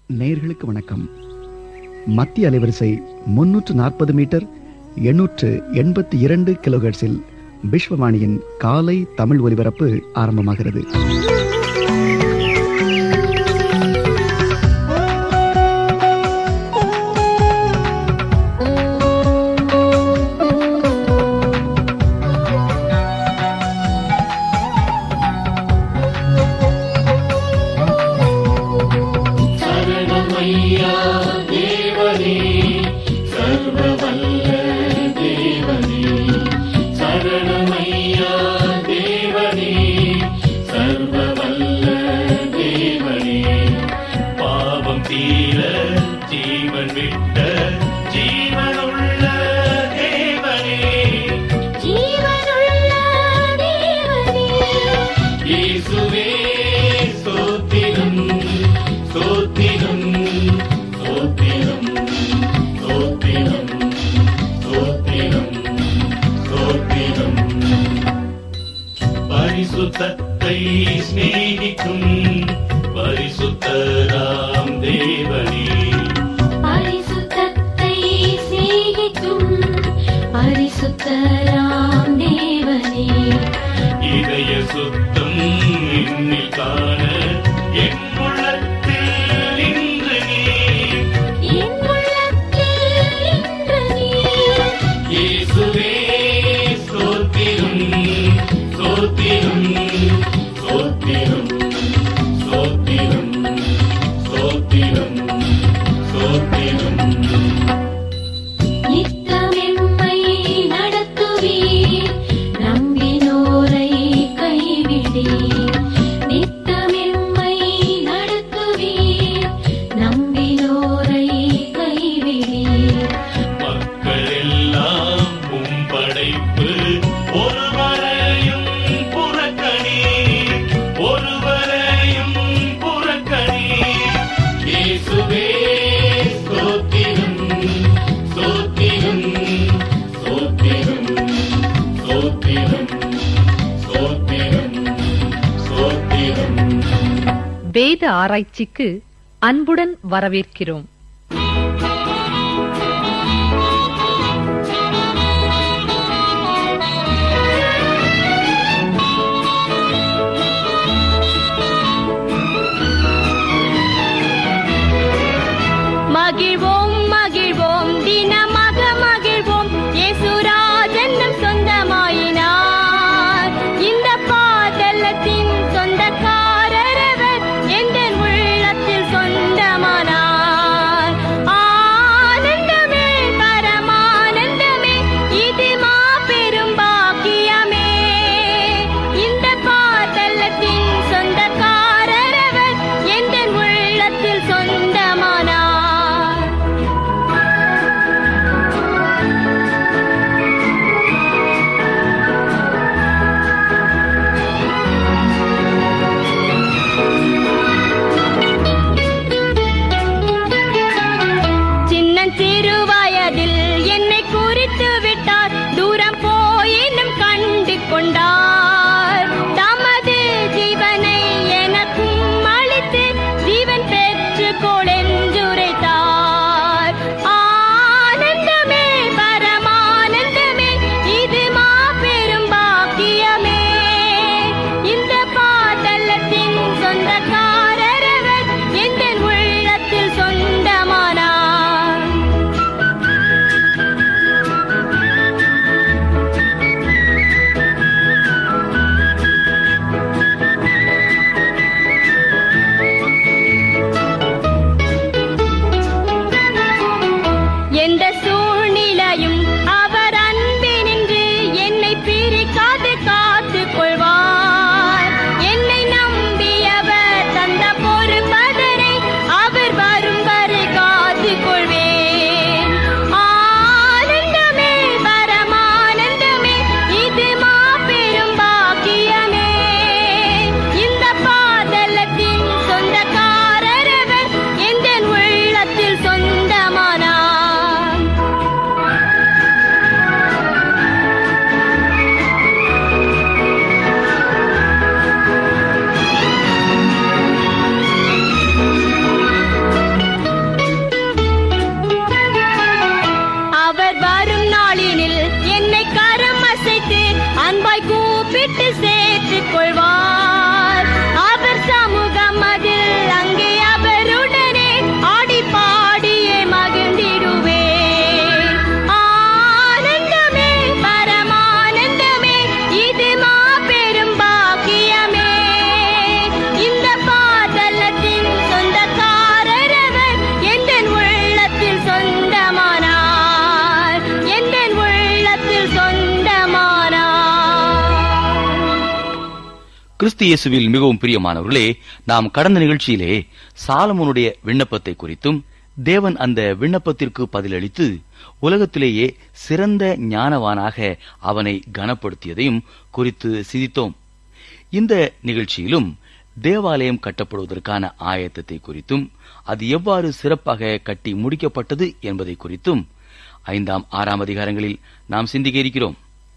நேயர்களுக்கு வணக்கம் மத்திய அலைவரிசை முன்னூற்று நாற்பது மீட்டர் எண்ணூற்று எண்பத்தி இரண்டு கிலோஹெர்ட்ஸில் விஸ்வவாணியின் காலை தமிழ் ஒலிபரப்பு ஆரம்பமாகிறது சரணமையா தேவனே சர்வவல்ல தேவனே சரணமையா தேவனே சர்வவல்ல தேவனே பாவம் தீர ஜீவன் விட்ட ஜீவனுள்ள தேவனே ஜீவனுள்ள தேவனே இயேசுவே ஸ்தோத்திரம் ஸ்தோத்திரம் ஸ்தோத்திரம் ஸ்தோத்திரம் ஸ்தோத்திரம் ஸ்தோத்திரம் பரிசுத்தத்தை சிநேகிக்கும் பரிசுத்தராம் தேவனே பரிசுத்தத்தை சிநேகிக்கும் பரிசுத்தராம் தேவனே இதய சுத்தம் என்னில் காண என் உள்ளத்தில் இன்று நீ என் உள்ளத்தில் இன்று நீர் இயேசுவே ஸ்தோத்திரம் ஸ்தோத்திரம் ஸ்தோத்திரம் ஸ்தோத்திரம் ஸ்தோத்திரம் ஸ்தோத்திரம் நித்தமெம்மை நடத்துவீர் நம்பினோரை கைவிடீர் நித்தமெம்மை நடத்துவீர் நம்பினோரை கைவிடீர் மக்கள் எல்லாம் உம் படைப்பு ஒருவரையும் புறக்கணி ஒருவரையும் புறக்கணி இயேசுவே ஸ்தோத்திரம் ஸ்தோத்திரம் ஸ்தோத்திரம் ஸ்தோத்திரம் ஸ்தோத்திரம் ஸ்தோத்திரம் வேத ஆராய்ச்சிக்கு அன்புடன் வரவேற்கிறோம் மகிழ்வோம் மகிழ்வோம் தினமாக மகிழ்வோம் இயேசுராஜன் நம் சொந்தமாயினார் இந்த பாதலத்தின் சொந்தக்காரரவர் எந்த உள்ளத்தில் சொந்தமானார் ஆனந்தமே பரமானந்தமே இது மாபெரும் பாக்கியமே இந்த பாதலத்தின் சொந்தக்காரரவர் எந்த உள்ளத்தில் சொந்தமானார் கிறிஸ்து இயேசுவில் மிகவும் பிரியமானவர்களே நாம் கடந்த நிகழ்ச்சியிலே சாலமோனுடைய விண்ணப்பத்தை குறித்தும் தேவன் அந்த விண்ணப்பத்திற்கு பதிலளித்து உலகத்திலேயே சிறந்த ஞானவானாக அவனை கனப்படுத்தியதையும் குறித்து சிந்தித்தோம் இந்த நிகழ்ச்சியிலும் தேவாலயம் கட்டப்படுவதற்கான ஆயத்தத்தை குறித்தும் அது எவ்வாறு சிறப்பாக கட்டி முடிக்கப்பட்டது என்பதை குறித்தும் ஐந்தாம் ஆறாம் அதிகாரங்களில் நாம் சிந்திக்க இருக்கிறோம்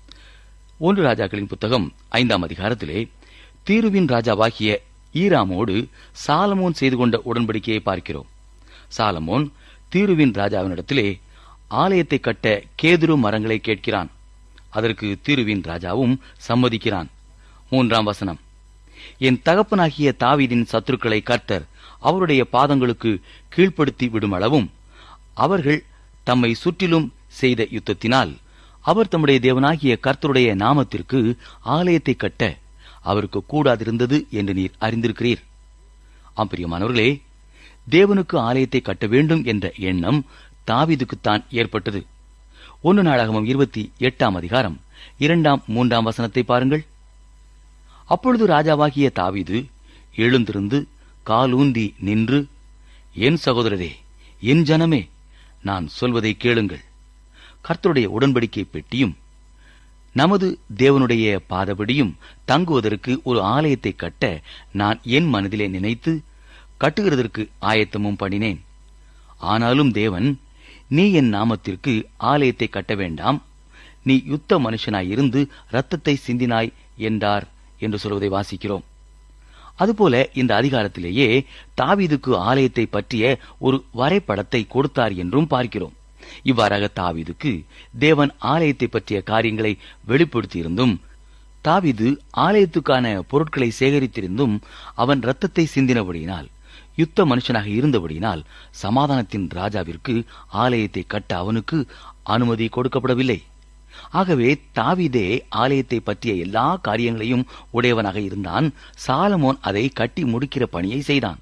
ஒன்று ராஜாக்களின் புத்தகம் ஐந்தாம் அதிகாரத்திலே தீருவின் ராஜாவாகிய ஈராமோடு சாலமோன் செய்து கொண்ட உடன்படிக்கையை பார்க்கிறோம் சாலமோன் தீருவின் ராஜாவினிடத்திலே ஆலயத்தை கட்ட கேதுரு மரங்களை கேட்கிறான் அதற்கு தீருவின் ராஜாவும் சம்மதிக்கிறான் மூன்றாம் வசனம் என் தகப்பனாகிய தாவீதின் சத்துருக்களை கர்த்தர் அவருடைய பாதங்களுக்கு கீழ்ப்படுத்தி விடுமளவும் அவர்கள் தம்மை சுற்றிலும் செய்த யுத்தத்தினால் அவர் தம்முடைய தேவனாகிய கர்த்தருடைய நாமத்திற்கு ஆலயத்தை கட்ட அவருக்கு கூடாதிருந்தது என்று நீர் அறிந்திருக்கிறீர் ஆம்பிரியமானவர்களே தேவனுக்கு ஆலயத்தை கட்ட வேண்டும் என்ற எண்ணம் தாவீதுக்குத்தான் ஏற்பட்டது ஒன்று நாடகமும் இருபத்தி எட்டாம் அதிகாரம் இரண்டாம் மூன்றாம் வசனத்தை பாருங்கள் அப்பொழுது ராஜாவாகிய தாவீது எழுந்திருந்து காலூந்தி நின்று என் சகோதரரே என் ஜனமே நான் சொல்வதை கேளுங்கள் கர்த்தருடைய உடன்படிக்கை பெட்டியும் நமது தேவனுடைய பாதபடியும் தங்குவதற்கு ஒரு ஆலயத்தை கட்ட நான் என் மனதிலே நினைத்து கட்டுகிறதற்கு ஆயத்தமும் பண்ணினேன் ஆனாலும் தேவன் நீ என் நாமத்திற்கு ஆலயத்தை கட்ட வேண்டாம் நீ யுத்த மனுஷனாயிருந்து இரத்தத்தை சிந்தினாய் என்றார் என்று சொல்வதை வாசிக்கிறோம் அதுபோல இந்த அதிகாரத்திலேயே தாவீதுக்கு ஆலயத்தை பற்றிய ஒரு வரைபடத்தை கொடுத்தார் என்றும் பார்க்கிறோம் இவ்வாறாக தாவீதுக்கு தேவன் ஆலயத்தை பற்றிய காரியங்களை வெளிப்படுத்தியிருந்தும் தாவீது ஆலயத்துக்கான பொருட்களை சேகரித்திருந்தும் அவன் இரத்தத்தை சிந்தினபடியினால் யுத்த மனுஷனாக இருந்தபடியினால் சமாதானத்தின் ராஜாவிற்கு ஆலயத்தை கட்ட அவனுக்கு அனுமதி கொடுக்கப்படவில்லை ஆகவே தாவீதே ஆலயத்தை பற்றிய எல்லா காரியங்களையும் உடையவனாக இருந்தான் சாலமோன் அதை கட்டி முடிக்கிற பணியை செய்தான்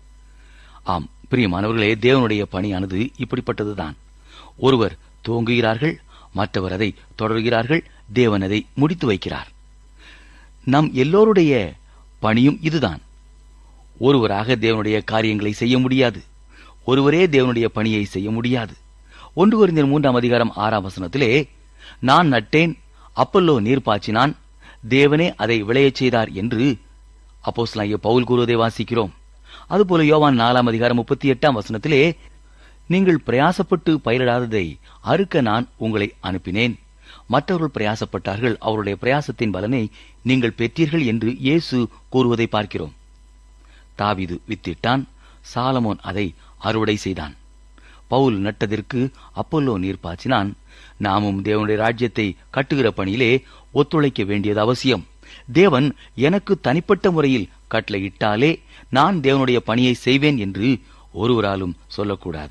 ஆம் பிரியமானவர்களே தேவனுடைய பணியானது இப்படிப்பட்டதுதான் ஒருவர் துவங்குகிறார்கள் மற்றவர் அதை தொடர்கிறார்கள் தேவன் அதை முடித்து வைக்கிறார் நம் எல்லோருடைய பணியும் இதுதான் ஒருவராக தேவனுடைய காரியங்களை செய்ய முடியாது ஒருவரே தேவனுடைய பணியை செய்ய முடியாது ஒன்று குறிந்த மூன்றாம் அதிகாரம் ஆறாம் வசனத்திலே நான் நட்டேன் அப்பல்லோ நீர் பாய்ச்சினான் தேவனே அதை விளையச் செய்தார் என்று அப்போஸ்தலனாகிய பவுல் கூறுவதை வாசிக்கிறோம் அதுபோல யோவான் நாலாம் அதிகாரம் முப்பத்தி எட்டாம் வசனத்திலே நீங்கள் பிரயாசப்பட்டு பயிரிடாததை அறுக்க நான் உங்களை அனுப்பினேன் மற்றவர்கள் பிரயாசப்பட்டார்கள் அவருடைய பிரயாசத்தின் பலனை நீங்கள் பெற்றீர்கள் என்று இயேசு கூறுவதை பார்க்கிறோம் தாவீது வித்திட்டான் சாலமோன் அதை அறுவடை செய்தான் பவுல் நட்டதற்கு அப்பல்லோ நீர் பாய்ச்சினான் நாமும் தேவனுடைய ராஜ்யத்தை கட்டுகிற பணியிலே ஒத்துழைக்க வேண்டியது அவசியம் தேவன் எனக்கு தனிப்பட்ட முறையில் கட்டளையிட்டாலே நான் தேவனுடைய பணியை செய்வேன் என்று ஒருவராலும் சொல்லக்கூடாது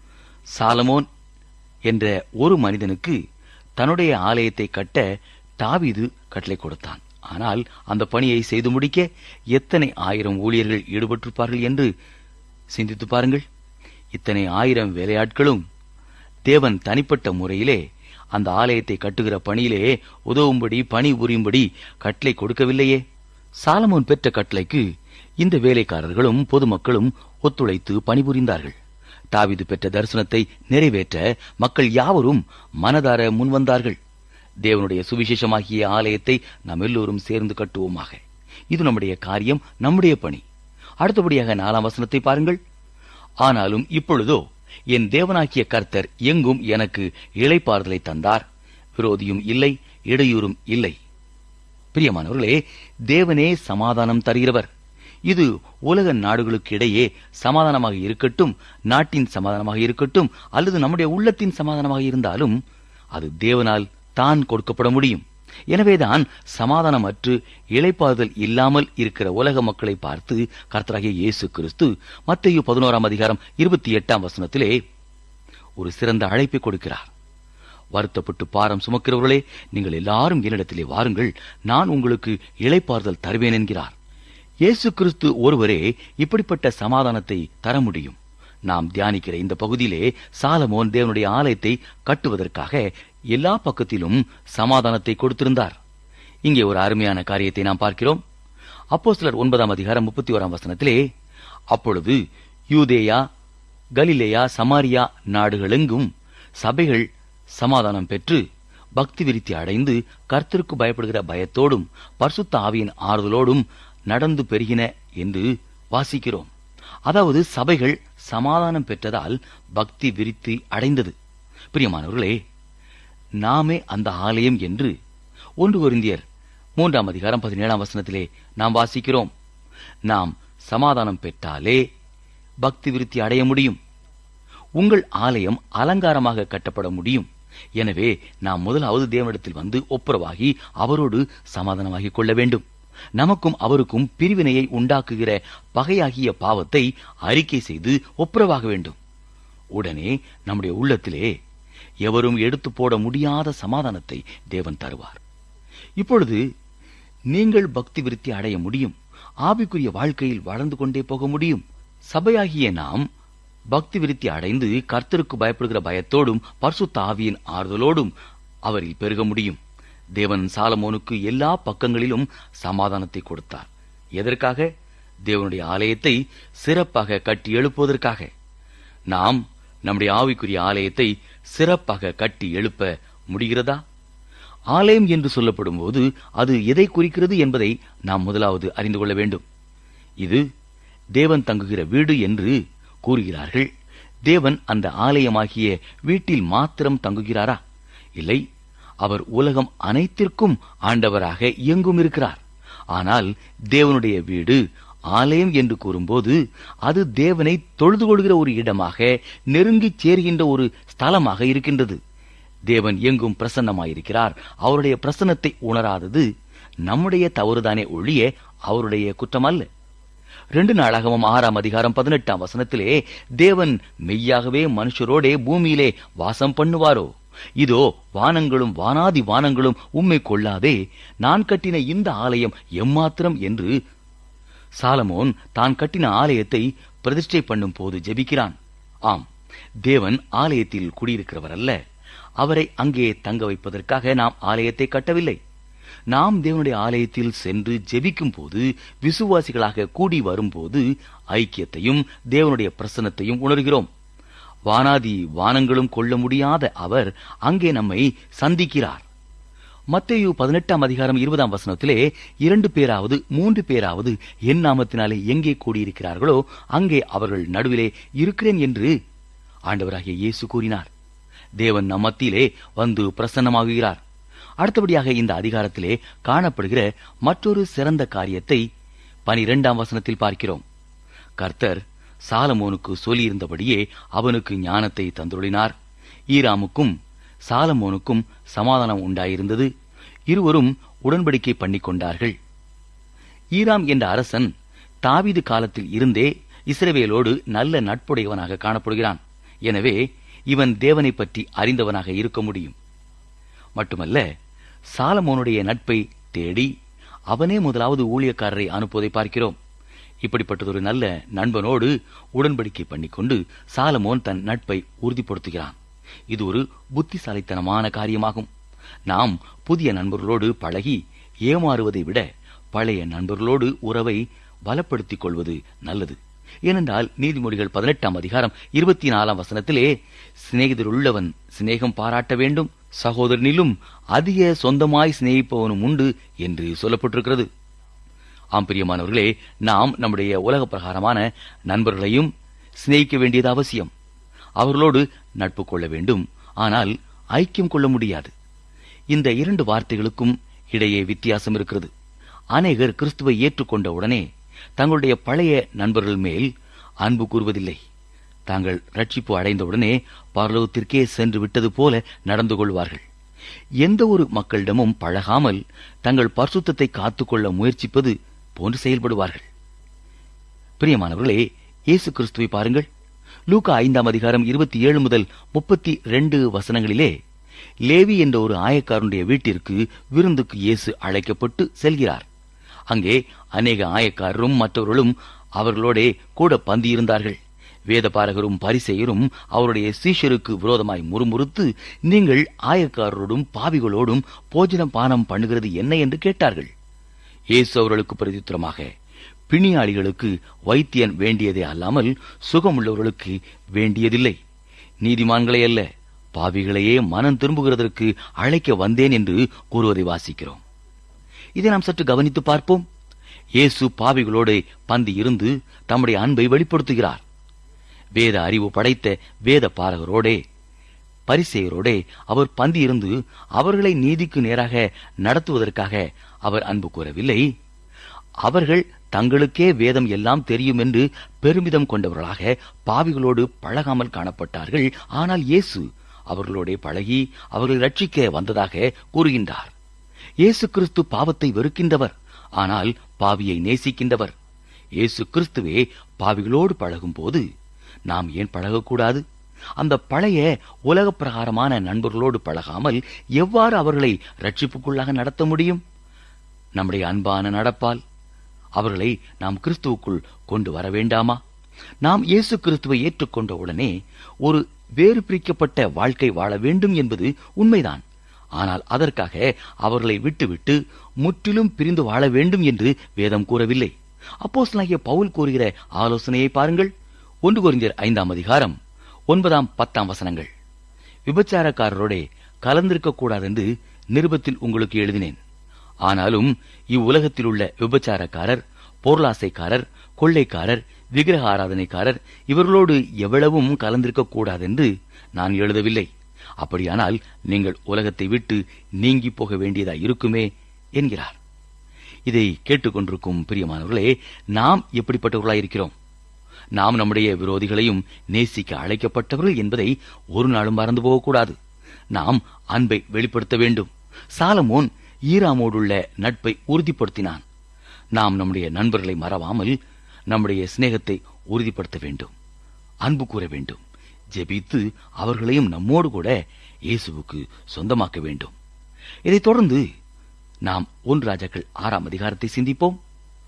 சாலமோன் என்ற ஒரு மனிதனுக்கு தன்னுடைய ஆலயத்தை கட்ட தாவீது கட்டளை கொடுத்தான் ஆனால் அந்த பணியை செய்து முடிக்க எத்தனை ஆயிரம் ஊழியர்கள் ஈடுபட்டிருப்பார்கள் என்று சிந்தித்து பாருங்கள் இத்தனை ஆயிரம் வேலையாட்களும் தேவன் தனிப்பட்ட முறையிலே அந்த ஆலயத்தை கட்டுகிற பணியிலே உதவும்படி பணி புரியும்படி கட்டளை கொடுக்கவில்லையே சாலமோன் பெற்ற கட்டளைக்கு இந்த வேலைக்காரர்களும் பொதுமக்களும் ஒத்துழைத்து பணிபுரிந்தார்கள் தாவீது பெற்ற தரிசனத்தை நிறைவேற்ற மக்கள் யாவரும் மனதார முன்வந்தார்கள் தேவனுடைய சுவிசேஷமாகிய ஆலயத்தை நாம் எல்லோரும் சேர்ந்து கட்டுவோமாக இது நம்முடைய காரியம் நம்முடைய பணி அடுத்தபடியாக நாலாம் வசனத்தை பாருங்கள் ஆனாலும் இப்பொழுதோ என் தேவனாகிய கர்த்தர் எங்கும் எனக்கு இளைப்பாறுதலை தந்தார் விரோதியும் இல்லை இடையூறும் இல்லை பிரியமானவர்களே தேவனே சமாதானம் தருகிறவர் இது உலக நாடுகளுக்கு இடையே சமாதானமாக இருக்கட்டும் நாட்டின் சமாதானமாக இருக்கட்டும் அல்லது நம்முடைய உள்ளத்தின் சமாதானமாக இருந்தாலும் அது தேவனால் தான் கொடுக்கப்பட முடியும் எனவேதான் சமாதானமற்று இளைப்பாறுதல் இல்லாமல் இருக்கிற உலக மக்களை பார்த்து கர்த்தராகிய இயேசு கிறிஸ்து மத்தேயு பதினோராம் அதிகாரம் இருபத்தி எட்டாம் வசனத்திலே ஒரு சிறந்த அழைப்பை கொடுக்கிறார் வருத்தப்பட்டு பாரம் சுமக்கிறவர்களே நீங்கள் எல்லாரும் என்னிடத்திலே வாருங்கள் நான் உங்களுக்கு இளைப்பாறுதல் தருவேன் என்கிறார் இயேசு கிறிஸ்து ஒருவரே இப்படிப்பட்ட சமாதானத்தை தர முடியும் நாம் தியானிக்கிற இந்த பகுதியிலே சாலமோன் தேவனுடைய ஆலயத்தை கட்டுவதற்காக எல்லா பக்கத்திலும் சமாதானத்தை கொடுத்திருந்தார் இங்கே ஒரு அருமையான காரியத்தை நாம் பார்க்கிறோம் அப்போஸ்தலர் ஒன்பதாம் அதிகாரம் முப்பத்தி ஓராம் வசனத்திலே அப்பொழுது யூதேயா கலிலேயா சமாரியா நாடுகளெங்கும் சபைகள் சமாதானம் பெற்று பக்தி விருத்தி அடைந்து கர்த்தருக்கு பயப்படுகிற பயத்தோடும் பரிசுத்த ஆவியின் ஆறுதலோடும் நடந்து பெருகின என்று வாசிக்கிறோம் அதாவது சபைகள் சமாதானம் பெற்றதால் பக்தி விருத்தி அடைந்தது பிரியமானவர்களே நாமே அந்த ஆலயம் என்று ஒன்று கொரிந்தியர் மூன்றாம் அதிகாரம் பதினேழாம் வசனத்திலே நாம் வாசிக்கிறோம் நாம் சமாதானம் பெற்றாலே பக்தி விருத்தி அடைய முடியும் உங்கள் ஆலயம் அலங்காரமாக கட்டப்பட முடியும் எனவே நாம் முதலாவது தேவனிடத்தில் வந்து ஒப்புரவாகி அவரோடு சமாதானமாகிக் கொள்ள வேண்டும் நமக்கும் அவருக்கும் பிரிவினையை உண்டாக்குகிற பகையாகிய பாவத்தை அறிக்கை செய்து ஒப்புரவாக வேண்டும் உடனே நம்முடைய உள்ளத்திலே எவரும் எடுத்து போட முடியாத சமாதானத்தை தேவன் தருவார் இப்பொழுது நீங்கள் பக்தி விருத்தி அடைய முடியும் ஆவிக்குரிய வாழ்க்கையில் வளர்ந்து கொண்டே போக முடியும் சபையாகிய நாம் பக்தி விருத்தி அடைந்து கர்த்தருக்கு பயப்படுகிற பயத்தோடும் பரிசுத்த ஆவியின் ஆறுதலோடும் அவரில் பெருக முடியும் தேவன் சாலமோனுக்கு எல்லா பக்கங்களிலும் சமாதானத்தை கொடுத்தார் எதற்காக தேவனுடைய ஆலயத்தை சிறப்பாக கட்டி எழுப்புவதற்காக நாம் நம்முடைய ஆவிக்குரிய ஆலயத்தை சிறப்பாக கட்டி எழுப்ப முடிகிறதா ஆலயம் என்று சொல்லப்படும் போது அது எதை குறிக்கிறது என்பதை நாம் முதலாவது அறிந்து கொள்ள வேண்டும் இது தேவன் தங்குகிற வீடு என்று கூறுகிறார்கள் தேவன் அந்த ஆலயமாகிய வீட்டில் மாத்திரம் தங்குகிறாரா இல்லை அவர் உலகம் அனைத்திற்கும் ஆண்டவராக எங்கும் இருக்கிறார் ஆனால் தேவனுடைய வீடு ஆலயம் என்று கூறும்போது அது தேவனை தொழுது கொள்கிற ஒரு இடமாக நெருங்கிச் சேர்கின்ற ஒரு ஸ்தலமாக இருக்கின்றது தேவன் எங்கும் பிரசன்னமாயிருக்கிறார் அவருடைய பிரசன்னத்தை உணராதது நம்முடைய தவறுதானே ஒழிய அவருடைய குற்றம் அல்ல ரெண்டு நாளாகவும் ஆறாம் அதிகாரம் பதினெட்டாம் வசனத்திலே தேவன் மெய்யாகவே மனுஷரோடே பூமியிலே வாசம் பண்ணுவாரோ இதோ வானங்களும் வானாதி வானங்களும் உம்மை கொள்ளாதே நான் கட்டின இந்த ஆலயம் எம்மாத்திரம் என்று சாலமோன் தான் கட்டின ஆலயத்தை பிரதிஷ்டை பண்ணும் போது ஜெபிக்கிறான் ஆம் தேவன் ஆலயத்தில் குடியிருக்கிறவர் அல்ல அவரை அங்கே தங்க வைப்பதற்காக நாம் ஆலயத்தை கட்டவில்லை நாம் தேவனுடைய ஆலயத்தில் சென்று ஜெபிக்கும் போது விசுவாசிகளாக கூடி வரும்போது ஐக்கியத்தையும் தேவனுடைய பிரசன்னத்தையும் உணர்கிறோம் வானாதி வானங்களும் கொள்ள முடியாத அவர் அங்கே நம்மை சந்திக்கிறார் மத்தேயு பதினெட்டாம் அதிகாரம் இருபதாம் வசனத்திலே இரண்டு பேராவது மூன்று பேராவது என் நாமத்தினாலே எங்கே கூடியிருக்கிறார்களோ அங்கே அவர்கள் நடுவிலே இருக்கிறேன் என்று ஆண்டவராகிய இயேசு கூறினார் தேவன் நம் மத்தியிலே வந்து பிரசன்னமாகுகிறார் அடுத்தபடியாக இந்த அதிகாரத்திலே காணப்படுகிற மற்றொரு சிறந்த காரியத்தை பனிரெண்டாம் வசனத்தில் பார்க்கிறோம் கர்த்தர் சாலமோனுக்கு சொல்லியிருந்தபடியே அவனுக்கு ஞானத்தை தந்துள்ளினார் ஈராமுக்கும் சாலமோனுக்கும் சமாதானம் உண்டாயிருந்தது இருவரும் உடன்படிக்கை பண்ணிக் கொண்டார்கள் ஈராம் என்ற அரசன் தாவீது காலத்தில் இருந்தே இஸ்ரவேலோடு நல்ல நட்புடையவனாக காணப்படுகிறான் எனவே இவன் தேவனை பற்றி அறிந்தவனாக இருக்க முடியும் மட்டுமல்ல சாலமோனுடைய நட்பை தேடி அவனே முதலாவது ஊழியக்காரரை அனுப்புவதை பார்க்கிறோம் இப்படிப்பட்டதொரு நல்ல நண்பனோடு உடன்படிக்கை பண்ணிக்கொண்டு சாலமோன் தன் நட்பை உறுதிப்படுத்துகிறான் இது ஒரு புத்திசாலித்தனமான காரியமாகும் நாம் புதிய நண்பர்களோடு பழகி ஏமாறுவதை விட பழைய நண்பர்களோடு உறவை பலப்படுத்திக் கொள்வது நல்லது ஏனென்றால் நீதிமொழிகள் பதினெட்டாம் அதிகாரம் இருபத்தி நாலாம் வசனத்திலே சிநேகிதருள்ளவன் சிநேகம் பாராட்ட வேண்டும் சகோதரனிலும் அதிக சொந்தமாய் சிநேகிப்பவனும் உண்டு என்று சொல்லப்பட்டிருக்கிறது ஆம் பிரியமானவர்களே நாம் நம்முடைய உலக பிரகாரமான நண்பர்களையும் சிநேகிக்க வேண்டியது அவசியம் அவர்களோடு நட்பு கொள்ள வேண்டும் ஆனால் ஐக்கியம் கொள்ள முடியாது இந்த இரண்டு வார்த்தைகளுக்கும் இடையே வித்தியாசம் இருக்கிறது அநேகர் கிறிஸ்துவை ஏற்றுக்கொண்ட உடனே தங்களுடைய பழைய நண்பர்கள் மேல் அன்பு கூறுவதில்லை தாங்கள் ரட்சிப்பு அடைந்தவுடனே பரலோகத்திற்கே சென்று விட்டது போல நடந்து கொள்வார்கள் எந்த ஒரு மக்களிடமும் பழகாமல் தங்கள் பரிசுத்தத்தை காத்துக்கொள்ள முயற்சிப்பது போன்று செயல்படுவார்கள் பிரியமானவர்களே இயேசு கிறிஸ்துவை பாருங்கள் லூக்கா ஐந்தாம் அதிகாரம் இருபத்தி ஏழு முதல் முப்பத்தி ரெண்டு வசனங்களிலே லேவி என்ற ஒரு ஆயக்காரனுடைய வீட்டிற்கு விருந்துக்கு இயேசு அழைக்கப்பட்டு செல்கிறார் அங்கே அநேக ஆயக்காரரும் மற்றவர்களும் அவர்களோடே கூட பந்தியிருந்தார்கள் வேதபாரகரும் பரிசெயரும் அவருடைய சீஷருக்கு விரோதமாய் முறுமுறுத்து நீங்கள் ஆயக்காரரோடும் பாவிகளோடும் போஜன பானம் பண்ணுகிறது என்ன என்று கேட்டார்கள் இயேசு அவர்களுக்கு பிரதித்திரமாக பிணியாளிகளுக்கு வைத்தியன் வேண்டியதே அல்லாமல் சுகமுள்ளவர்களுக்கு வேண்டியதில்லை நீதிமான்களை அல்ல பாவிகளையே மனம் திரும்புகிறதற்கு அழைக்க வந்தேன் என்று கூறுவதை வாசிக்கிறோம் இதை நாம் சற்று கவனித்து பார்ப்போம் இயேசு பாவிகளோடு பந்தி இருந்து தம்முடைய அன்பை வெளிப்படுத்துகிறார் வேத அறிவு படைத்த வேத பாரகரோடே பரிசெயரோடே அவர் பந்தி இருந்து அவர்களை நீதிக்கு நேராக நடத்துவதற்காக அவர் அன்பு கூறவில்லை அவர்கள் தங்களுக்கே வேதம் எல்லாம் தெரியும் என்று பெருமிதம் கொண்டவர்களாக பாவிகளோடு பழகாமல் காணப்பட்டார்கள் ஆனால் இயேசு அவர்களோட பழகி அவர்களை ரட்சிக்க வந்ததாக கூறுகின்றார் இயேசு கிறிஸ்து பாவத்தை வெறுக்கின்றவர் ஆனால் பாவியை நேசிக்கின்றவர் இயேசு கிறிஸ்துவே பாவிகளோடு பழகும் போது நாம் ஏன் பழகக்கூடாது அந்த பழைய உலக பிரகாரமான நண்பர்களோடு பழகாமல் எவ்வாறு அவர்களை ரட்சிப்புக்குள்ளாக நடத்த முடியும் நம்முடைய அன்பான நடப்பால் அவர்களை நாம் கிறிஸ்துவுக்குள் கொண்டு வர வேண்டாமா நாம் இயேசு கிறிஸ்துவை ஏற்றுக்கொண்ட உடனே ஒரு வேறு பிரிக்கப்பட்ட வாழ்க்கை வாழ வேண்டும் என்பது உண்மைதான் ஆனால் அதற்காக அவர்களை விட்டுவிட்டு முற்றிலும் பிரிந்து வாழ வேண்டும் என்று வேதம் கூறவில்லை அப்போஸ்தலனாகிய பவுல் கூறுகிற ஆலோசனையை பாருங்கள் ஒன்று குறிஞ்சர் ஐந்தாம் அதிகாரம் ஒன்பதாம் பத்தாம் வசனங்கள் விபச்சாரக்காரரோடே கலந்திருக்க கூடாதென்று நிருபத்தில் உங்களுக்கு எழுதினேன் ஆனாலும் இவ்வுலகத்தில் உள்ள விபச்சாரக்காரர் பொருளாசைக்காரர் கொள்ளைக்காரர் விக்கிரக ஆராதனைக்காரர் இவர்களோடு எவ்வளவும் கலந்திருக்க கூடாதென்று நான் எழுதவில்லை அப்படியானால் நீங்கள் உலகத்தை விட்டு நீங்கி போக வேண்டியதாய் இருக்குமே என்கிறார் இதை கேட்டுக்கொண்டிருக்கும் பிரியமானவர்களே நாம் எப்படிப்பட்டவர்களாய் இருக்கிறோம் நாம் நம்முடைய விரோதிகளையும் நேசிக்க அழைக்கப்பட்டவர்கள் என்பதை ஒரு நாளும் மறந்து போகக்கூடாது நாம் அன்பை வெளிப்படுத்த வேண்டும் சாலமோன் ஈராமோடுள்ள நட்பை உறுதிப்படுத்தினான் நாம் நம்முடைய நண்பர்களை மறவாமல் நம்முடைய சிநேகத்தை உறுதிப்படுத்த வேண்டும் அன்பு கூற வேண்டும் ஜெபித்து அவர்களையும் நம்மோடு கூட இயேசுவுக்கு சொந்தமாக்க வேண்டும் இதைத் தொடர்ந்து நாம் ஒன்று ராஜாக்கள் ஆறாம் அதிகாரத்தை சிந்திப்போம்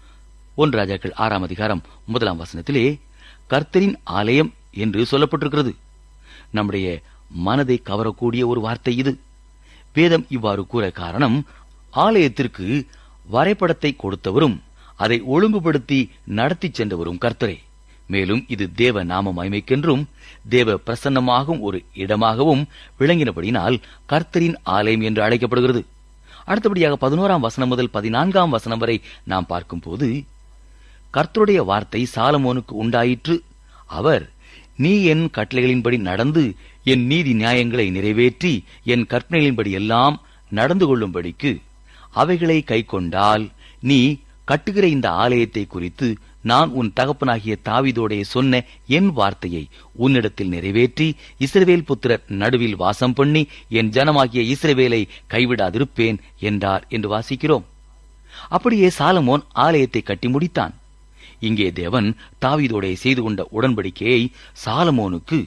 ஒன்று ராஜாக்கள் ஆறாம் அதிகாரம் முதலாம் வசனத்திலே கர்த்தரின் ஆலயம் என்று சொல்லப்பட்டிருக்கிறது நம்முடைய மனதை கவரக்கூடிய ஒரு வார்த்தை இது வேதம் இவ்வாறு கூற காரணம் ஆலயத்திற்கு வரைபடத்தை கொடுத்தவரும் அதை ஒழுங்குபடுத்தி நடத்திச் சென்றவரும் கர்த்தரே மேலும் இது தேவ நாம மகிமைக்கென்றும் தேவ பிரசன்னமாகும் ஒரு இடமாகவும் விளங்கினபடினால் கர்த்தரின் ஆலயம் என்று அழைக்கப்படுகிறது அடுத்தபடியாக பதினோராம் வசனம் முதல் பதினான்காம் வசனம் வரை நாம் பார்க்கும்போது கர்த்தருடைய வார்த்தை சாலமோனுக்கு உண்டாயிற்று அவர் நீ என் கட்டளைகளின்படி நடந்து என் நீதி நியாயங்களை நிறைவேற்றி என் கற்பனைகளின்படி எல்லாம் நடந்து கொள்ளும்படிக்கு அவைகளை கைக்கொண்டால் நீ கட்டுகிற இந்த ஆலயத்தை குறித்து நான் உன் தகப்பனாகிய தாவிதோடே சொன்ன என் வார்த்தையை உன்னிடத்தில் நிறைவேற்றி இஸ்ரவேல் புத்திரர் நடுவில் வாசம் பண்ணி என் ஜனமாகிய இஸ்ரவேலை கைவிடாதிருப்பேன் என்றார் என்று வாசிக்கிறோம் அப்படியே சாலமோன் ஆலயத்தை கட்டி முடித்தான் இங்கே தேவன் தாவீதோடே செய்து கொண்ட உடன்படிக்கையை சாலமோனுக்கு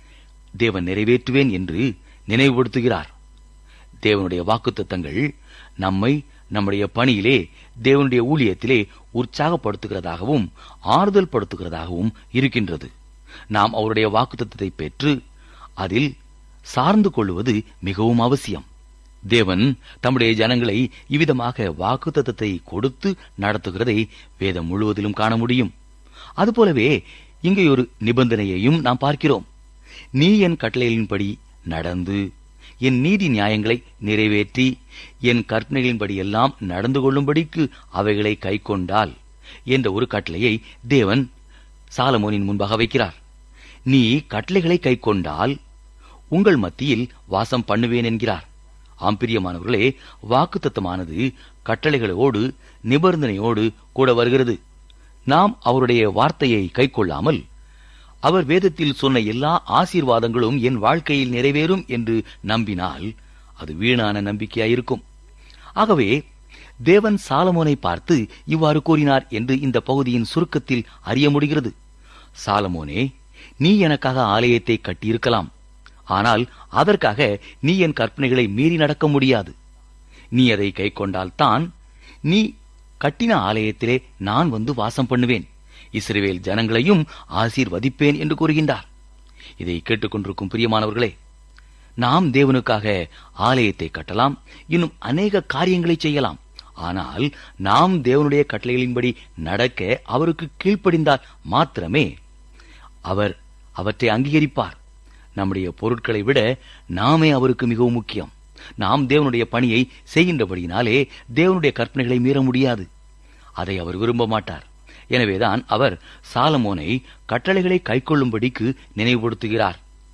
தேவன் நிறைவேற்றுவேன் என்று நினைவுபடுத்துகிறார் தேவனுடைய வாக்குத்தத்தங்கள் நம்மை நம்முடைய பணியிலே தேவனுடைய ஊழியத்திலே உற்சாகப்படுத்துகிறதாகவும் ஆறுதல் படுத்துகிறதாகவும் இருக்கின்றது நாம் அவருடைய வாக்குத்தத்தத்தை பெற்று அதில் சார்ந்து கொள்வது மிகவும் அவசியம் தேவன் தம்முடைய ஜனங்களை இவ்விதமாக வாக்குத்தத்தத்தை கொடுத்து நடத்துகிறதை வேதம் முழுவதிலும் காண முடியும் அதுபோலவே இங்கே ஒரு நிபந்தனையையும் நாம் பார்க்கிறோம் நீ என் கட்டளைகளின்படி நடந்து என் நீதி நியாயங்களை நிறைவேற்றி என் கற்பனைகளின்படி எல்லாம் நடந்து கொள்ளும்படிக்கு அவைகளை கைக்கொண்டால் என்ற ஒரு கட்டளையை தேவன் சாலமோனின் முன்பாக வைக்கிறார் நீ கட்டளைகளை கைக்கொண்டால் உங்கள் மத்தியில் வாசம் பண்ணுவேன் என்கிறார் ஆம்பிரியமானவர்களே வாக்குத்தத்தமானது கட்டளைகளோடு நிபந்தனையோடு கூட வருகிறது நாம் அவருடைய வார்த்தையை கைக்கொள்ளாமல் அவர் வேதத்தில் சொன்ன எல்லா ஆசீர்வாதங்களும் என் வாழ்க்கையில் நிறைவேறும் என்று நம்பினால் அது வீணான நம்பிக்கையாயிருக்கும் ஆகவே தேவன் சாலமோனை பார்த்து இவ்வாறு கூறினார் என்று இந்த பகுதியின் சுருக்கத்தில் அறிய முடிகிறது சாலமோனே நீ எனக்காக ஆலயத்தை கட்டியிருக்கலாம் ஆனால் அதற்காக நீ என் கற்பனைகளை மீறி நடக்க முடியாது நீ அதை கைக்கொண்டால்தான் நீ கட்டின ஆலயத்திலே நான் வந்து வாசம் பண்ணுவேன் இஸ்ரவேல் ஜனங்களையும் ஆசீர்வதிப்பேன் என்று கூறுகின்றார் இதை கேட்டுக்கொண்டிருக்கும் பிரியமானவர்களே நாம் தேவனுக்காக ஆலயத்தை கட்டலாம் இன்னும் அநேக காரியங்களை செய்யலாம் ஆனால் நாம் தேவனுடைய கட்டளைகளின்படி நடக்க அவருக்கு கீழ்ப்படிந்தால் மாத்திரமே அவர் அவற்றை அங்கீகரிப்பார் நம்முடைய பொருட்களை விட நாமே அவருக்கு மிகவும் முக்கியம் நாம் தேவனுடைய பணியை செய்கின்றபடியினாலே தேவனுடைய கற்பனைகளை மீற முடியாது அதை அவர் விரும்ப மாட்டார் எனவேதான் அவர் சாலமோனை கட்டளைகளை கைக்கொள்ளும்படிக்கு நினைவுபடுத்துகிறார்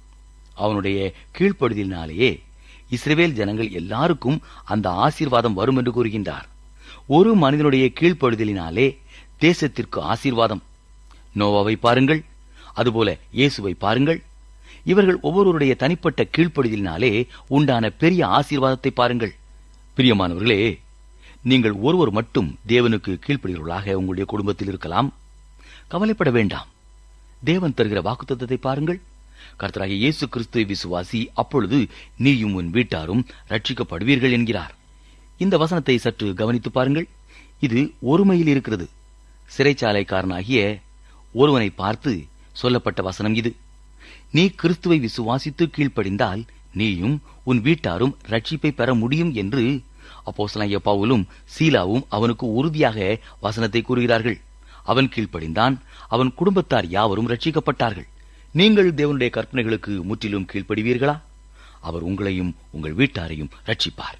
அவனுடைய கீழ்ப்படுதலினாலேயே இஸ்ரவேல் ஜனங்கள் எல்லாருக்கும் அந்த ஆசீர்வாதம் வரும் என்று கூறுகின்றார் ஒரு மனிதனுடைய கீழ்ப்படுதலினாலே தேசத்திற்கு ஆசீர்வாதம் நோவாவை பாருங்கள் அதுபோல இயேசுவை பாருங்கள் இவர்கள் ஒவ்வொருவருடைய தனிப்பட்ட கீழ்ப்படுதலினாலே உண்டான பெரிய ஆசீர்வாதத்தை பாருங்கள் பிரியமானவர்களே நீங்கள் ஒருவர் மட்டும் தேவனுக்கு கீழ்ப்படுகிறவர்களாக உங்களுடைய குடும்பத்தில் இருக்கலாம் கவலைப்பட வேண்டாம் தேவன் தருகிற வாக்குத்தத்தத்தை பாருங்கள் கர்த்தராகிய இயேசு கிறிஸ்துவை விசுவாசி அப்பொழுது நீயும் உன் வீட்டாரும் ரட்சிக்கப்படுவீர்கள் என்கிறார் இந்த வசனத்தை சற்று கவனித்து பாருங்கள் இது ஒருமையில் இருக்கிறது சிறைச்சாலைக்காரனாகிய ஒருவனை பார்த்து சொல்லப்பட்ட வசனம் இது நீ கிறிஸ்துவை விசுவாசித்து கீழ்ப்படிந்தால் நீயும் உன் வீட்டாரும் ரட்சிப்பை பெற முடியும் என்று அப்போஸ்தலனாகிய பவுலும் சீலாவும் அவனுக்கு உறுதியாக வசனத்தை கூறுகிறார்கள் அவன் கீழ்ப்படிந்தான் அவன் குடும்பத்தார் யாவரும் ரட்சிக்கப்பட்டார்கள் நீங்கள் தேவனுடைய கற்பனைகளுக்கு முற்றிலும் கீழ்ப்படிவீர்களா அவர் உங்களையும் உங்கள் வீட்டாரையும் ரட்சிப்பார்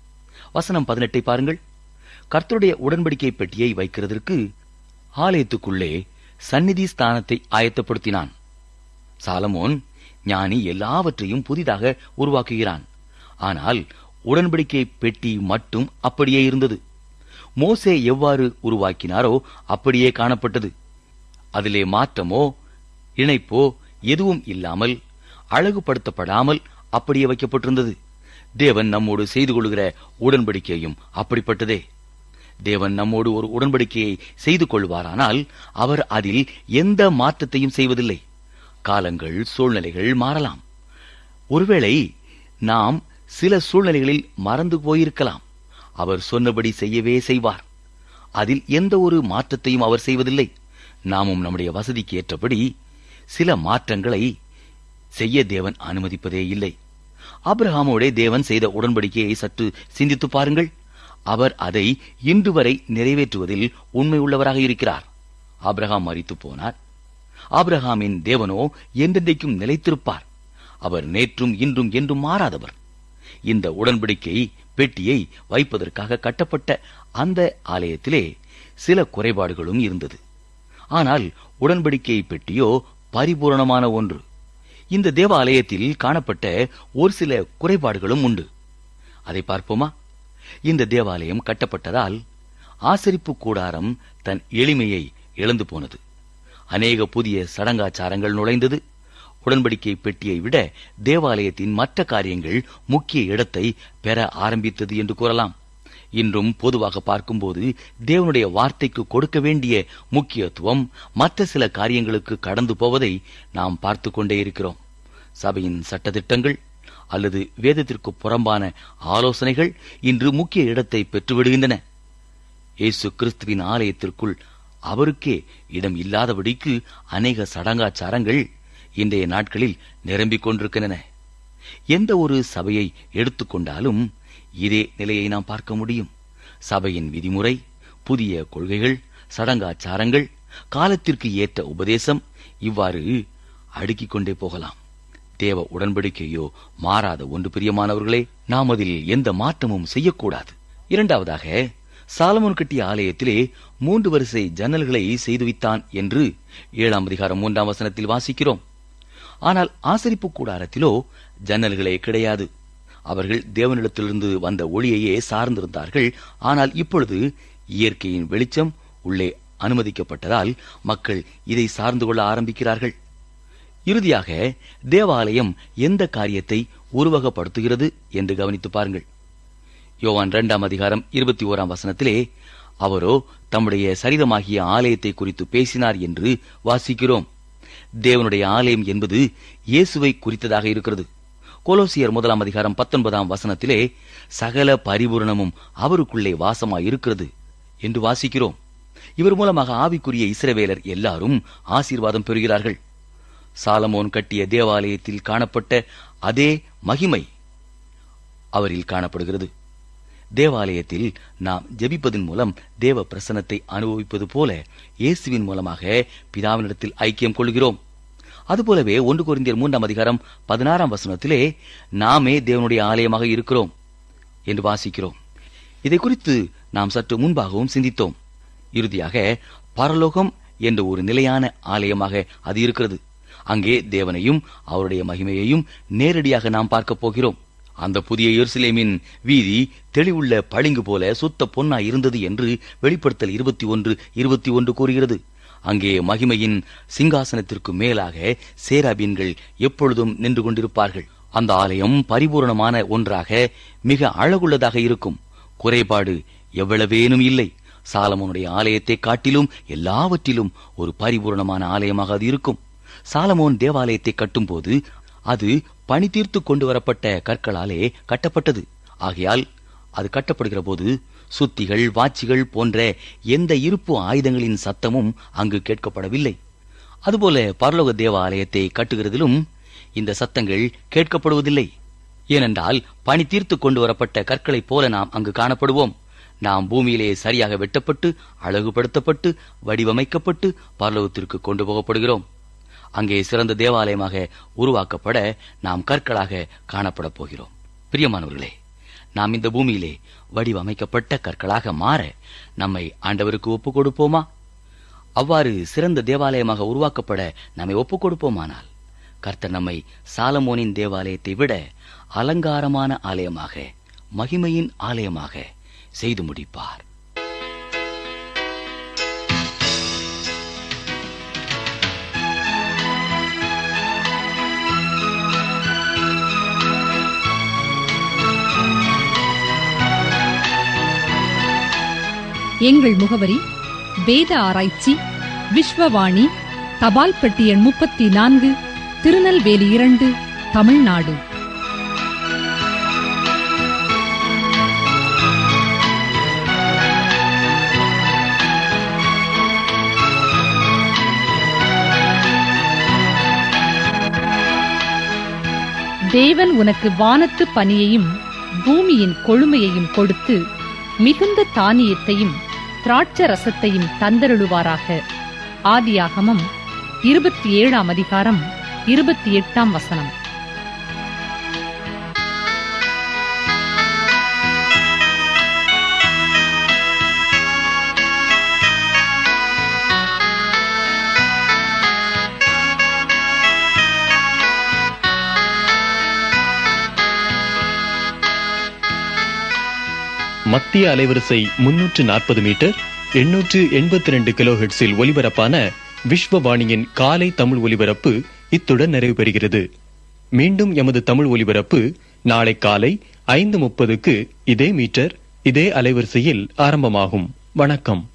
வசனம் பதினெட்டை பாருங்கள் கர்த்தருடைய உடன்படிக்கை பெட்டியை வைக்கிறதற்கு ஆலயத்துக்குள்ளே சந்நிதி ஸ்தானத்தை ஆயத்தப்படுத்தினான் சாலமோன் ஞானி எல்லாவற்றையும் புதிதாக உருவாக்குகிறான் ஆனால் உடன்படிக்கை பெட்டி மட்டும் அப்படியே இருந்தது மோசே எவ்வாறு உருவாக்கினாரோ அப்படியே காணப்பட்டது அதிலே மாற்றமோ இணைப்போ எதுவும் இல்லாமல் அழகுபடுத்தப்படாமல் அப்படியே வைக்கப்பட்டிருந்தது தேவன் நம்மோடு செய்து கொள்கிற உடன்படிக்கையும் அப்படிப்பட்டதே தேவன் நம்மோடு ஒரு உடன்படிக்கையை செய்து கொள்வாரானால் அவர் அதில் எந்த மாற்றத்தையும் செய்வதில்லை காலங்கள் சூழ்நிலைகள் மாறலாம் ஒருவேளை நாம் சில சூழ்நிலைகளில் மறந்து போயிருக்கலாம் அவர் சொன்னபடி செய்யவே செய்வார் அதில் எந்த ஒரு மாற்றத்தையும் அவர் செய்வதில்லை நாமும் நம்முடைய வசதிக்கு ஏற்றபடி சில மாற்றங்களை செய்ய தேவன் அனுமதிப்பதே இல்லை ஆபிரகாமோடே தேவன் செய்த உடன்படிக்கையை சற்று சிந்தித்து பாருங்கள் அவர் அதை இன்று வரை நிறைவேற்றுவதில் உண்மை உள்ளவராக இருக்கிறார் ஆபிரகாம் மறித்து போனார் ஆபிரகாமின் தேவனோ என்றென்றைக்கும் நிலைத்திருப்பார் அவர் நேற்றும் இன்றும் என்றும் மாறாதவர் இந்த உடன்படிக்கை பெட்டியை வைப்பதற்காக கட்டப்பட்ட அந்த ஆலயத்திலே சில குறைபாடுகளும் இருந்தது ஆனால் உடன்படிக்கை பெட்டியோ பரிபூரணமான ஒன்று இந்த தேவாலயத்தில் காணப்பட்ட ஒரு சில குறைபாடுகளும் உண்டு அதை பார்ப்போமா இந்த தேவாலயம் கட்டப்பட்டதால் ஆசரிப்பு கூடாரம் தன் எளிமையை இழந்து போனது அநேக புதிய சடங்காச்சாரங்கள் நுழைந்தது உடன்படிக்கை பெட்டியை விட தேவாலயத்தின் மற்ற காரியங்கள் முக்கிய இடத்தை பெற ஆரம்பித்தது என்று கூறலாம் இன்றும் பொதுவாக பார்க்கும்போது தேவனுடைய வார்த்தைக்கு கொடுக்க வேண்டிய முக்கியத்துவம் மற்ற சில காரியங்களுக்கு கடந்து போவதை நாம் பார்த்து கொண்டே இருக்கிறோம் சபையின் சட்டதிட்டங்கள் அல்லது வேதத்திற்கு புறம்பான ஆலோசனைகள் இன்று முக்கிய இடத்தை பெற்றுவிடுகின்றன இயேசு கிறிஸ்துவின் ஆலயத்திற்குள் அவருக்கே இடம் இல்லாதபடிக்கு அநேக சடங்காச்சாரங்கள் இன்றைய நாட்களில் நிரம்பிக் கொண்டிருக்கின்றன எந்த ஒரு சபையை எடுத்துக்கொண்டாலும் இதே நிலையை நாம் பார்க்க முடியும் சபையின் விதிமுறை புதிய கொள்கைகள் சடங்காச்சாரங்கள் காலத்திற்கு ஏற்ற உபதேசம் இவ்வாறு அடுக்கிக் கொண்டே போகலாம் தேவ உடன்படிக்கையோ மாறாத ஒன்று பிரியமானவர்களே நாம் அதில் எந்த மாற்றமும் செய்யக்கூடாது இரண்டாவதாக சாலமோன் கட்டிய ஆலயத்திலே மூன்று வரிசை ஜன்னல்களை செய்து வைத்தான் என்று ஏழாம் அதிகாரம் மூன்றாம் வசனத்தில் வாசிக்கிறோம் ஆனால் ஆசரிப்பு கூடாரத்திலோ ஜன்னல்களே கிடையாது அவர்கள் தேவனிடத்திலிருந்து வந்த ஒளியையே சார்ந்திருந்தார்கள் ஆனால் இப்பொழுது இயற்கையின் வெளிச்சம் உள்ளே அனுமதிக்கப்பட்டதால் மக்கள் இதை சார்ந்து கொள்ள ஆரம்பிக்கிறார்கள் இறுதியாக தேவாலயம் எந்த காரியத்தை உருவகப்படுத்துகிறது என்று கவனித்து பாருங்கள் யோவான் இரண்டாம் அதிகாரம் இருபத்தி ஓராம் வசனத்திலே அவரோ தம்முடைய சரிதமாகிய ஆலயத்தை குறித்து பேசினார் என்று வாசிக்கிறோம் தேவனுடைய ஆலயம் என்பது இயேசுவை குறித்ததாக இருக்கிறது கொலோசியர் முதலாம் அதிகாரம் பத்தொன்பதாம் வசனத்திலே சகல பரிபூரணமும் அவருக்குள்ளே வாசமாய் இருக்கிறது என்று வாசிக்கிறோம் இவர் மூலமாக ஆவிக்குரிய இஸ்ரவேலர் எல்லாரும் ஆசீர்வாதம் பெறுகிறார்கள் சாலமோன் கட்டிய தேவாலயத்தில் காணப்பட்ட அதே மகிமை அவரில் காணப்படுகிறது தேவாலயத்தில் நாம் ஜெபிப்பதன் மூலம் தேவ பிரசன்னத்தை அனுபவிப்பது போல இயேசுவின் மூலமாக பிதாவினிடத்தில் ஐக்கியம் கொள்கிறோம் அதுபோலவே ஒன்று கொரிந்தியர் மூன்றாம் அதிகாரம் பதினாறாம் வசனத்திலே நாமே தேவனுடைய ஆலயமாக இருக்கிறோம் என்று வாசிக்கிறோம் இதை குறித்து நாம் சற்று முன்பாகவும் சிந்தித்தோம் இறுதியாக பரலோகம் என்ற ஒரு நிலையான ஆலயமாக அது இருக்கிறது அங்கே தேவனையும் அவருடைய மகிமையையும் நேரடியாக நாம் பார்க்க போகிறோம் அந்த புதிய எருசலேமின் வீதி தெளிவுள்ள பளிங்கு போல சுத்த பொன்னா இருந்தது என்று வெளிப்படுத்தல் இருபத்தி ஒன்று இருபத்தி ஒன்று கூறுகிறது அங்கே மகிமையின் சிங்காசனத்திற்கு மேலாக சேராபீன்கள் எப்பொழுதும் நின்று கொண்டிருப்பார்கள் அந்த ஆலயம் பரிபூரணமான ஒன்றாக மிக அழகுள்ளதாக இருக்கும் குறைபாடு எவ்வளவேனும் இல்லை சாலமோனுடைய ஆலயத்தை காட்டிலும் எல்லாவற்றிலும் ஒரு பரிபூரணமான ஆலயமாக அது இருக்கும் சாலமோன் தேவாலயத்தை கட்டும்போது அது பணி தீர்த்து கொண்டு வரப்பட்ட கற்களாலே கட்டப்பட்டது ஆகையால் அது கட்டப்படுகிற போது சுத்திகள் வாட்சிகள் போன்ற எந்த இருப்பு ஆயுதங்களின் சத்தமும் அங்கு கேட்கப்படவில்லை அதுபோல பரலோக தேவாலயத்தை கட்டுகிறதிலும் இந்த சத்தங்கள் கேட்கப்படுவதில்லை ஏனென்றால் பணி தீர்த்து கொண்டு வரப்பட்ட கற்களைப் போல நாம் அங்கு காணப்படுவோம் நாம் பூமியிலே சரியாக வெட்டப்பட்டு அழகுபடுத்தப்பட்டு வடிவமைக்கப்பட்டு பரலோகத்திற்கு கொண்டு போகப்படுகிறோம் அங்கே சிறந்த தேவாலயமாக உருவாக்கப்பட நாம் கற்களாக காணப்படப் போகிறோம் பிரியமானவர்களே நாம் இந்த பூமியிலே வடிவமைக்கப்பட்ட கற்களாக மாற நம்மை ஆண்டவருக்கு ஒப்புக் கொடுப்போமா அவ்வாறு சிறந்த தேவாலயமாக உருவாக்கப்பட நம்மை ஒப்புக் கொடுப்போமானால் கர்த்தர் நம்மை சாலமோனின் தேவாலயத்தை விட அலங்காரமான ஆலயமாக மகிமையின் ஆலயமாக செய்து முடிப்பார் எங்கள் முகவரி வேத ஆராய்ச்சி விஸ்வவாணி தபால் பெட்டி எண் முப்பத்தி நான்கு திருநெல்வேலி இரண்டு தமிழ்நாடு தேவன் உனக்கு வானத்து பனியையும் பூமியின் கொழுமையையும் கொடுத்து மிகுந்த தானியத்தையும் திராட்ச ரசத்தையும் தந்தருளுவாராக ஆதியாகமம் இருபத்தி ஏழாம் அதிகாரம் இருபத்தி எட்டாம் வசனம் மத்திய அலைவரிசை முன்னூற்று நாற்பது மீட்டர் எண்ணூற்று எண்பத்தி ரெண்டு கிலோஹெட்ஸில் ஒலிபரப்பான விஸ்வவாணியின் காலை தமிழ் ஒலிபரப்பு இத்துடன் நிறைவு பெறுகிறது மீண்டும் எமது தமிழ் ஒலிபரப்பு நாளை காலை ஐந்து முப்பதுக்கு இதே மீட்டர் இதே அலைவரிசையில் ஆரம்பமாகும் வணக்கம்